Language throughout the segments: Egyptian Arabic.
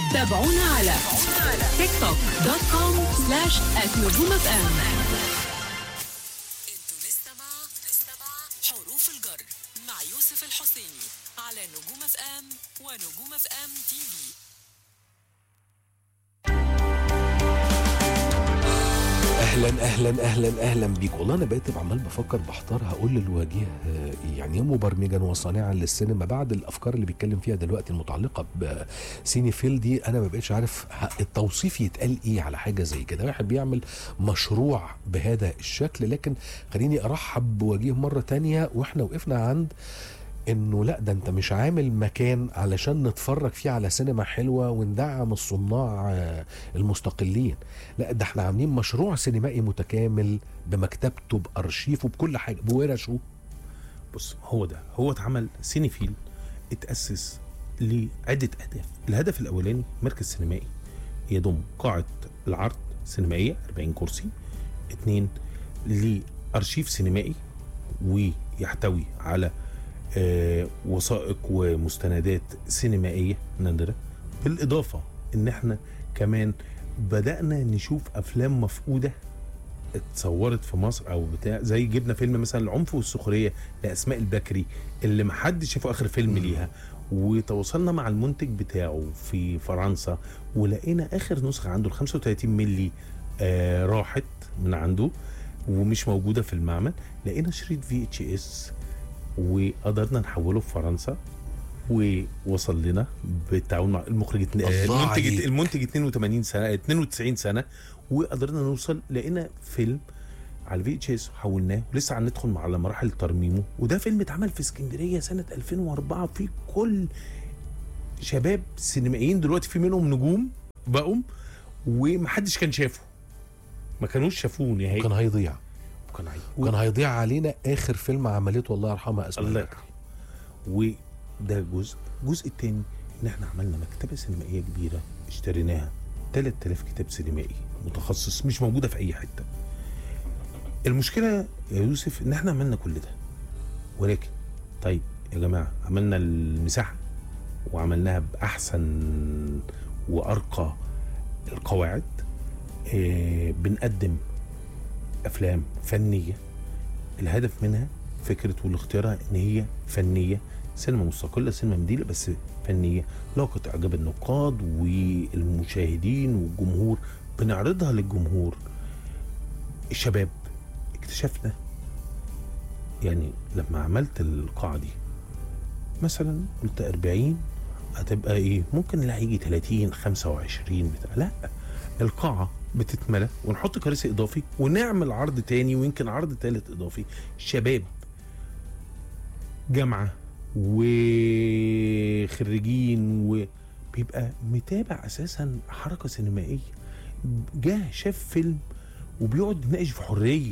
تابعونا على تيك توك دوت كوم سلاش نجوم اف ام انتوا لسه مع لسه مع حروف الجر مع يوسف الحسيني على نجوم اف ام ونجوم اف ام تي في اهلا اهلا اهلا اهلا بيك والله انا بقيت عمال بفكر بحتار هقول للوجيه آه، يعني ايه مبرمجا وصانعا للسينما بعد الافكار اللي بيتكلم فيها دلوقتي المتعلقه بسيني فيل دي انا ما بقتش عارف ه- التوصيف يتقال ايه على حاجه زي كده واحد بيعمل مشروع بهذا الشكل لكن خليني ارحب بوجيه مره تانية واحنا وقفنا عند انه لا ده انت مش عامل مكان علشان نتفرج فيه على سينما حلوه وندعم الصناع آه، المستقلين لا ده احنا عاملين مشروع سينمائي متكامل بمكتبته بارشيفه بكل حاجه بورشه بص هو ده هو اتعمل سينيفيل اتأسس لعدة أهداف الهدف الأولاني مركز سينمائي يضم قاعة العرض سينمائية 40 كرسي اتنين لأرشيف سينمائي ويحتوي على آه وثائق ومستندات سينمائية نادرة بالإضافة إن احنا كمان بدأنا نشوف أفلام مفقودة اتصورت في مصر او بتاع زي جبنا فيلم مثلا العنف والسخريه لاسماء البكري اللي محدش شافه اخر فيلم ليها وتواصلنا مع المنتج بتاعه في فرنسا ولقينا اخر نسخه عنده ال 35 ملي آه راحت من عنده ومش موجوده في المعمل لقينا شريط في اتش اس وقدرنا نحوله في فرنسا ووصل لنا بالتعاون مع المخرج اتن- آه، الله المنتج عليك. المنتج 82 سنه 92 سنه وقدرنا نوصل لقينا فيلم على الفي اتش اس حولناه ولسه هندخل على مراحل ترميمه وده فيلم اتعمل في اسكندريه سنه 2004 في كل شباب سينمائيين دلوقتي في منهم نجوم بقوا ومحدش كان شافه ما كانوش شافوه نهائي كان هيضيع كان عايز كان هيضيع علينا اخر فيلم عملته الله يرحمها اسماء الله البكري. يرحمه وده جزء الجزء الثاني ان احنا عملنا مكتبه سينمائيه كبيره اشتريناها 3000 كتاب سينمائي متخصص مش موجوده في اي حته المشكله يا يوسف ان احنا عملنا كل ده ولكن طيب يا جماعه عملنا المساحه وعملناها باحسن وارقى القواعد اه بنقدم افلام فنيه الهدف منها فكره والاختيارها ان هي فنيه سينما مستقله سينما مدينه بس فنيه لاقت اعجاب النقاد والمشاهدين والجمهور بنعرضها للجمهور الشباب اكتشفنا يعني لما عملت القاعه دي مثلا قلت 40 هتبقى ايه ممكن لا هيجي 30 25 بتاع لا القاعه بتتملى ونحط كراسي اضافي ونعمل عرض تاني ويمكن عرض تالت اضافي شباب جامعه وخريجين وبيبقى متابع اساسا حركه سينمائيه جه شاف فيلم وبيقعد يناقش في حريه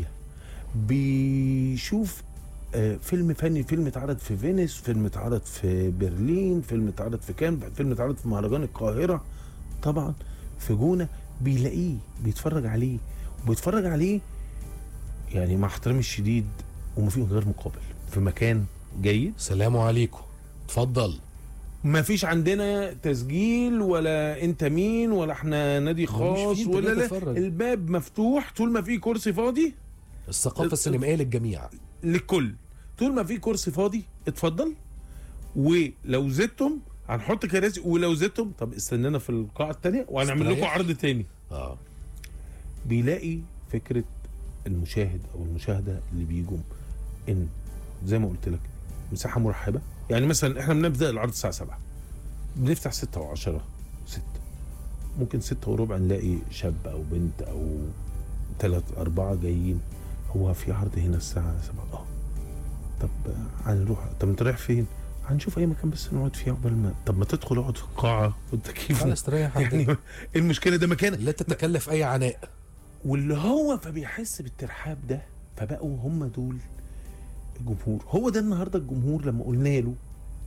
بيشوف آه، فيلم فني فيلم اتعرض في فينيس فيلم اتعرض في برلين فيلم اتعرض في كان فيلم اتعرض في مهرجان القاهره طبعا في جونه بيلاقيه بيتفرج عليه وبيتفرج عليه يعني مع احترامي الشديد وما فيه غير مقابل في مكان جيد سلام عليكم اتفضل ما فيش عندنا تسجيل ولا انت مين ولا احنا نادي خاص فيه، انت ولا جاي لا تتفرج. الباب مفتوح طول ما في كرسي فاضي الثقافه السينمائيه للجميع للكل طول ما في كرسي فاضي اتفضل ولو زدتم هنحط كراسي ولو زدتم طب استنانا في القاعه الثانيه وهنعمل لكم استريح. عرض تاني اه بيلاقي فكره المشاهد او المشاهده اللي بيجوا ان زي ما قلت لك مساحه مرحبه يعني مثلا احنا بنبدا العرض الساعه 7 بنفتح 6 و10 6 ممكن 6 وربع نلاقي شاب او بنت او ثلاث اربعه جايين هو في عرض هنا الساعه 7 اه طب هنروح طب انت رايح فين؟ هنشوف اي مكان بس نقعد فيه عقبال ما طب ما تدخل اقعد في القاعه والتكييف خلاص استريح يعني يعني المشكله ده مكان لا تتكلف اي عناء واللي هو فبيحس بالترحاب ده فبقوا هم دول الجمهور هو ده النهارده الجمهور لما قلنا له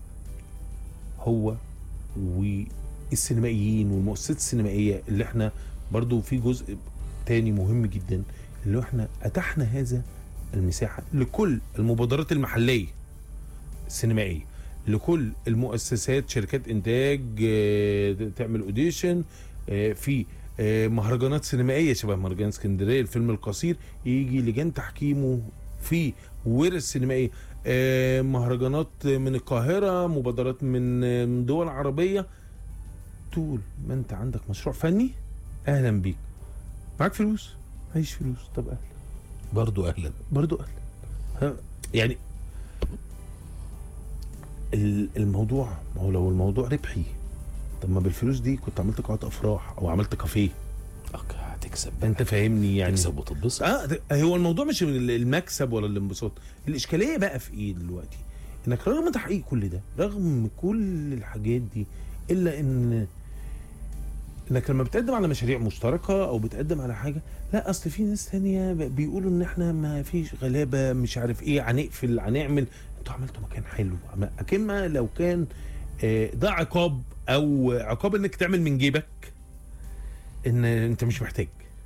هو والسينمائيين والمؤسسات السينمائيه اللي احنا برضو في جزء تاني مهم جدا اللي احنا اتحنا هذا المساحه لكل المبادرات المحليه السينمائيه لكل المؤسسات شركات انتاج آه، تعمل اوديشن آه، في آه، مهرجانات سينمائيه شبه مهرجان اسكندريه الفيلم القصير يجي لجان تحكيمه في ورش سينمائيه آه، مهرجانات من القاهره مبادرات من آه، من دول عربيه طول ما انت عندك مشروع فني اهلا بيك معاك فلوس معيش فلوس طب اهلا برضو اهلا برضو اهلا ها، يعني ال- الموضوع ما هو لو الموضوع ربحي طب ما بالفلوس دي كنت عملت قاعات افراح او عملت كافيه أوكي، هتكسب انت فاهمني يعني تكسب وتتبسط اه ده- هو الموضوع مش ال- المكسب ولا الانبساط الاشكاليه بقى في ايه دلوقتي انك رغم تحقيق كل ده رغم كل الحاجات دي الا ان انك لما بتقدم على مشاريع مشتركه او بتقدم على حاجه لا اصل في ناس تانية ب- بيقولوا ان احنا ما فيش غلابه مش عارف ايه هنقفل هنعمل انتوا عملتوا مكان حلو عم- اكما لو كان آه، ده عقاب او عقاب انك تعمل من جيبك ان انت مش محتاج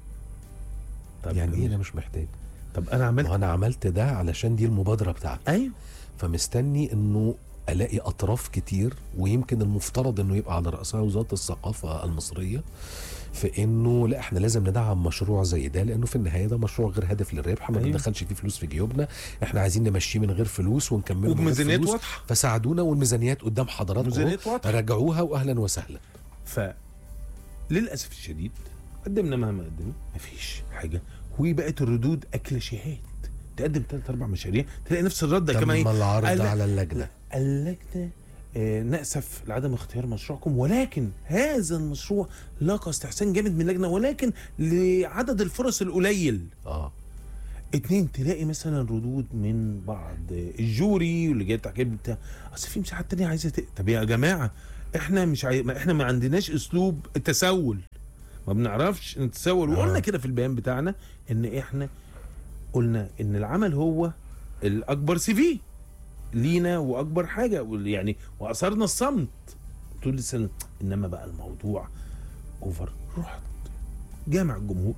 طب يعني ايه انا مش محتاج طب انا عملت ما انا عملت ده علشان دي المبادره بتاعتي ايوه فمستني انه الاقي اطراف كتير ويمكن المفترض انه يبقى على راسها وزاره الثقافه المصريه في انه لا احنا لازم ندعم مشروع زي ده لانه في النهايه ده مشروع غير هدف للربح ما أيوة. بندخلش فيه فلوس في جيوبنا احنا عايزين نمشيه من غير فلوس ونكمله من غير وبميزانيات فلوس. واضحه فساعدونا والميزانيات قدام حضراتكم ميزانيات واضحة. راجعوها واهلا وسهلا ف للاسف الشديد قدمنا مهما قدمنا مفيش حاجه وبقت الردود اكلاشيهات تقدم ثلاث اربع مشاريع تلاقي نفس الرد تم كمان ايه العرض قال- على اللجنه اللجنه آه، نأسف لعدم اختيار مشروعكم ولكن هذا المشروع لاقى استحسان جامد من اللجنه ولكن لعدد الفرص القليل اه اتنين تلاقي مثلا ردود من بعض الجوري واللي جاي التحكيم بتاع اصل في مساحات تانية عايزه ت... طب يا جماعه احنا مش عاي... ما احنا ما عندناش اسلوب التسول ما بنعرفش نتسول آه. وقلنا كده في البيان بتاعنا ان احنا قلنا ان العمل هو الاكبر سي في لينا واكبر حاجه وال- يعني واثرنا الصمت طول السنه انما بقى الموضوع اوفر رحت جامع الجمهور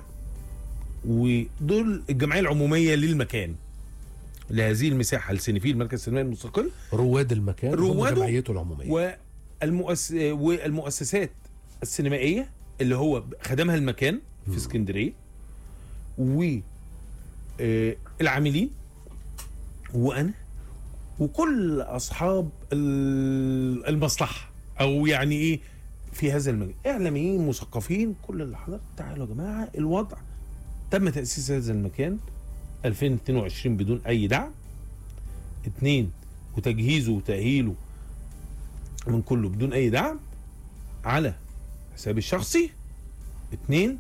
ودول الجمعيه العموميه للمكان لهذه المساحه السينفيل المركز السينمائي المستقل رواد المكان هم رواده جمعيته العموميه والمؤس... والمؤسسات السينمائيه اللي هو خدمها المكان في اسكندريه و آه، العاملين وانا وكل اصحاب ال- المصلحه او يعني ايه في هذا المجال اعلاميين مثقفين كل اللي حضر تعالوا يا جماعه الوضع تم تاسيس هذا المكان 2022 بدون اي دعم اتنين وتجهيزه وتاهيله من كله بدون اي دعم على حسابي الشخصي اتنين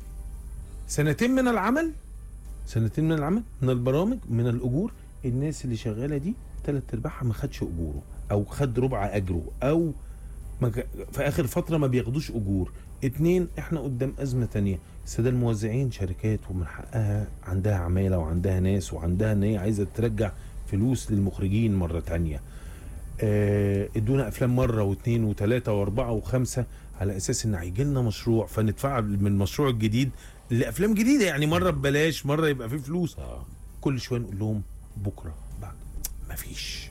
سنتين من العمل سنتين من العمل من البرامج من الاجور الناس اللي شغاله دي ثلاث ارباعها ما خدش اجوره او خد ربع اجره او ما ك- في اخر فتره ما بياخدوش اجور اتنين احنا قدام ازمه تانية الساده الموزعين شركات ومن حقها عندها عماله وعندها ناس وعندها ان هي عايزه ترجع فلوس للمخرجين مره تانية آه، ادونا افلام مره واثنين وثلاثه واربعه وخمسه على اساس ان هيجي لنا مشروع فندفع من المشروع الجديد لافلام جديده يعني مره ببلاش مره يبقى فيه فلوس آه. كل شويه نقول لهم بكره بعد مفيش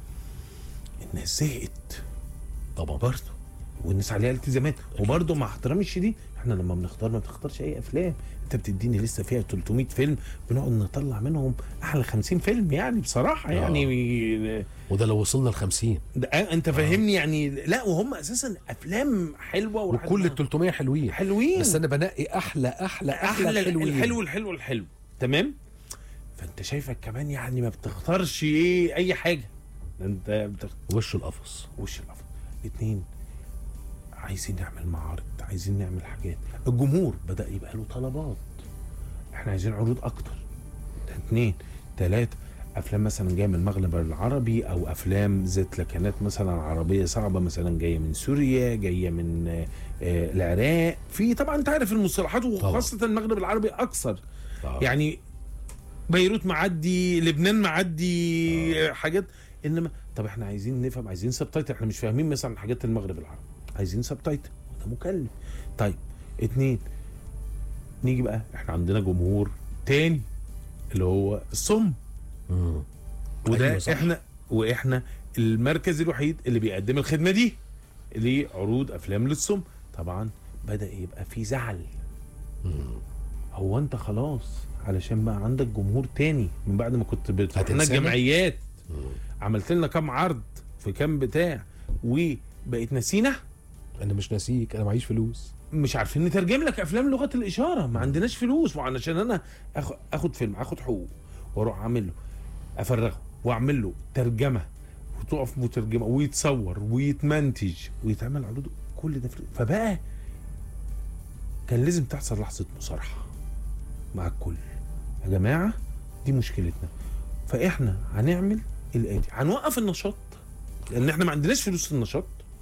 الناس زهقت طبعا برضه والناس عليها التزامات وبرضه مع احترامي الشديد احنا لما بنختار ما بتختارش اي افلام انت بتديني لسه فيها 300 فيلم بنقعد نطلع منهم احلى 50 فيلم يعني بصراحه يعني وده لو وصلنا ل 50 ده انت فاهمني يعني لا وهم اساسا افلام حلوه وكل ال 300 حلوين حلوين بس انا بنقي احلى احلى احلى, احلى الحلوين الحلو الحلو الحلو تمام فانت شايفك كمان يعني ما بتختارش ايه اي حاجه ده انت بتختار وش القفص وش الافضل اتنين عايزين نعمل معارض عايزين نعمل حاجات الجمهور بدا يبقى له طلبات احنا عايزين عروض اكتر ده اتنين تلاته افلام مثلا جايه من المغرب العربي او افلام ذات لكنات مثلا عربيه صعبه مثلا جايه من سوريا جايه من آه، آه، العراق في طبعا انت عارف المصطلحات وخاصه المغرب العربي اكثر آه. يعني بيروت معدي لبنان معدي حاجات انما طب احنا عايزين نفهم عايزين سبتايتل احنا مش فاهمين مثلا حاجات المغرب العربي عايزين سبتايتل وده مكلف طيب اتنين نيجي بقى احنا عندنا جمهور تاني اللي هو الصم مم. وده أيوة صح. احنا واحنا المركز الوحيد اللي بيقدم الخدمه دي لعروض افلام للصم طبعا بدا يبقى في زعل هو انت خلاص علشان بقى عندك جمهور تاني من بعد ما كنت بتفتح لنا هتنسانا؟ الجمعيات عملت لنا كام عرض في كام بتاع وبقيت نسينا انا مش ناسيك انا معيش فلوس مش عارفين نترجم لك افلام لغه الاشاره ما عندناش فلوس وعلشان انا اخد, أخد فيلم اخد حقوق واروح اعمل له افرغه واعمل له ترجمه وتقف مترجمه ويتصور ويتمنتج ويتعمل عروض كل ده فلوس. فبقى كان لازم تحصل لحظه مصارحه مع الكل يا جماعه دي مشكلتنا فاحنا هنعمل الاتي هنوقف النشاط لان احنا ما عندناش فلوس النشاط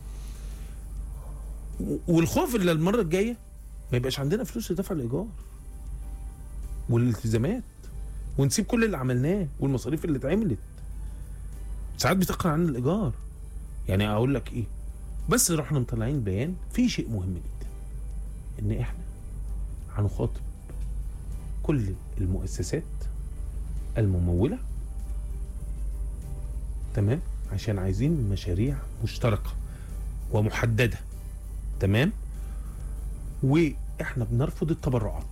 و- والخوف اللي المره الجايه ما يبقاش عندنا فلوس لدفع الايجار والالتزامات ونسيب كل اللي عملناه والمصاريف اللي اتعملت ساعات بيتاخر عن الايجار يعني اقول لك ايه بس رحنا مطلعين بيان في شيء مهم جدا ان احنا هنخاطب كل المؤسسات المموله تمام عشان عايزين مشاريع مشتركه ومحدده تمام واحنا بنرفض التبرعات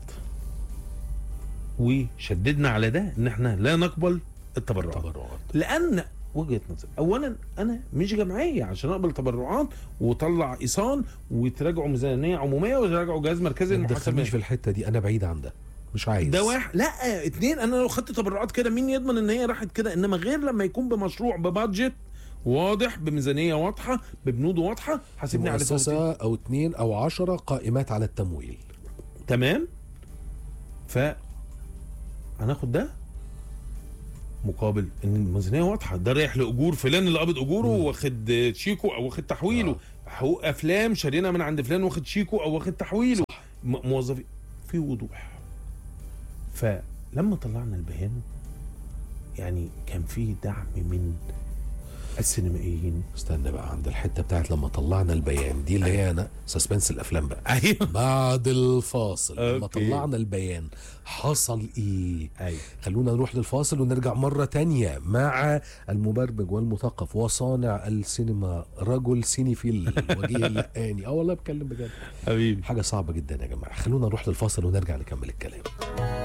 وشددنا على ده ان احنا لا نقبل التبرعات تبرعات لان وجهه نظر اولا انا مش جمعيه عشان اقبل تبرعات وطلع ايصال وتراجعوا ميزانيه عموميه وتراجعوا جهاز مركزي ما تدخلنيش للمحاسبات في الحته دي انا بعيد عن ده مش عايز ده واحد لا اتنين انا لو خدت تبرعات كده مين يضمن ان هي راحت كده انما غير لما يكون بمشروع ببادجت واضح بميزانيه واضحه ببنود واضحه حاسبني على فواتير. مؤسسه او اتنين او عشرة قائمات على التمويل تمام ف هناخد ده مقابل ان الميزانيه واضحه ده رايح لاجور فلان اللي قابض اجوره واخد شيكو او واخد تحويله حقوق افلام شارينا من عند فلان واخد شيكو او واخد تحويله م- موظفين في وضوح فلما طلعنا البيان يعني كان في دعم من السينمائيين استنى بقى عند الحته بتاعت لما طلعنا البيان دي اللي هي انا سسبنس الافلام بقى ايوه بعد الفاصل لما أوكي. طلعنا البيان حصل ايه ايوه خلونا نروح للفاصل ونرجع مرة تانية مع المبرمج والمثقف وصانع السينما رجل سينيفيل وجيه اللقاني اه والله بتكلم بجد حبيبي حاجة صعبة جدا يا جماعة خلونا نروح للفاصل ونرجع نكمل الكلام